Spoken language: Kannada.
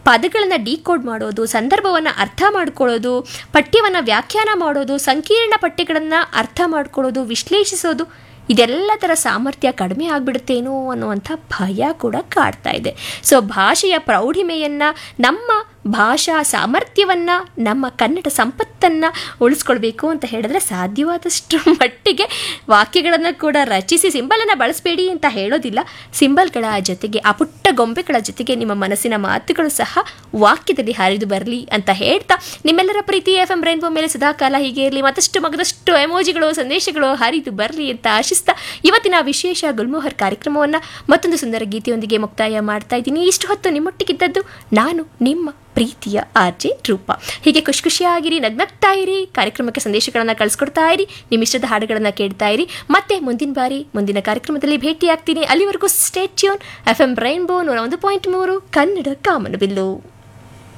ಪದಗಳನ್ನು ಡಿಕೋಡ್ ಮಾಡೋದು ಸಂದರ್ಭವನ್ನು ಅರ್ಥ ಮಾಡ್ಕೊಳ್ಳೋದು ಪಠ್ಯವನ್ನು ವ್ಯಾಖ್ಯಾನ ಮಾಡೋದು ಸಂಕೀರ್ಣ ಪಠ್ಯಗಳನ್ನು ಅರ್ಥ ಮಾಡ್ಕೊಳ್ಳೋದು ವಿಶ್ಲೇಷಿಸೋದು ಇದೆಲ್ಲದರ ಸಾಮರ್ಥ್ಯ ಕಡಿಮೆ ಆಗಿಬಿಡುತ್ತೇನೋ ಅನ್ನುವಂಥ ಭಯ ಕೂಡ ಕಾಡ್ತಾ ಇದೆ ಸೊ ಭಾಷೆಯ ಪ್ರೌಢಿಮೆಯನ್ನು ನಮ್ಮ ಭಾಷಾ ಸಾಮರ್ಥ್ಯವನ್ನು ನಮ್ಮ ಕನ್ನಡ ಸಂಪತ್ತನ್ನು ಉಳಿಸ್ಕೊಳ್ಬೇಕು ಅಂತ ಹೇಳಿದ್ರೆ ಸಾಧ್ಯವಾದಷ್ಟು ಮಟ್ಟಿಗೆ ವಾಕ್ಯಗಳನ್ನು ಕೂಡ ರಚಿಸಿ ಸಿಂಬಲನ್ನು ಬಳಸಬೇಡಿ ಅಂತ ಹೇಳೋದಿಲ್ಲ ಸಿಂಬಲ್ಗಳ ಜೊತೆಗೆ ಆ ಪುಟ್ಟ ಗೊಂಬೆಗಳ ಜೊತೆಗೆ ನಿಮ್ಮ ಮನಸ್ಸಿನ ಮಾತುಗಳು ಸಹ ವಾಕ್ಯದಲ್ಲಿ ಹರಿದು ಬರಲಿ ಅಂತ ಹೇಳ್ತಾ ನಿಮ್ಮೆಲ್ಲರ ಪ್ರೀತಿ ಎಫ್ ಎಂ ರೈನ್ಬೋ ಮೇಲೆ ಸದಾಕಾಲ ಹೀಗೆ ಇರಲಿ ಮತ್ತಷ್ಟು ಮಗದಷ್ಟು ಎಮೋಜಿಗಳು ಸಂದೇಶಗಳು ಹರಿದು ಬರಲಿ ಅಂತ ಆಶಿಸ್ತಾ ಇವತ್ತಿನ ವಿಶೇಷ ಗುಲ್ಮೋಹರ್ ಕಾರ್ಯಕ್ರಮವನ್ನು ಮತ್ತೊಂದು ಸುಂದರ ಗೀತೆಯೊಂದಿಗೆ ಮುಕ್ತಾಯ ಮಾಡ್ತಾ ಇದ್ದೀನಿ ಇಷ್ಟು ಹೊತ್ತು ನಿಮ್ಮೊಟ್ಟಿಗಿದ್ದದ್ದು ನಾನು ನಿಮ್ಮ ಪ್ರೀತಿಯ ಆರ್ ಜೆ ರೂಪ ಹೀಗೆ ಖುಷಿ ಖುಷಿಯಾಗಿರಿ ನಗ್ನಗ್ತಾ ಇರಿ ಕಾರ್ಯಕ್ರಮಕ್ಕೆ ಸಂದೇಶಗಳನ್ನು ಕಳಿಸ್ಕೊಡ್ತಾ ಇರಿ ನಿಮ್ಮ ಇಷ್ಟದ ಹಾಡುಗಳನ್ನು ಕೇಳ್ತಾ ಇರಿ ಮತ್ತೆ ಮುಂದಿನ ಬಾರಿ ಮುಂದಿನ ಕಾರ್ಯಕ್ರಮದಲ್ಲಿ ಭೇಟಿಯಾಗ್ತೀನಿ ಅಲ್ಲಿವರೆಗೂ stay tune F M rainbow ನೂರ ಒಂದು ಪಾಯಿಂಟ್ ಮೂರು ಕನ್ನಡ ಕಾಮನಬಿಲ್ಲು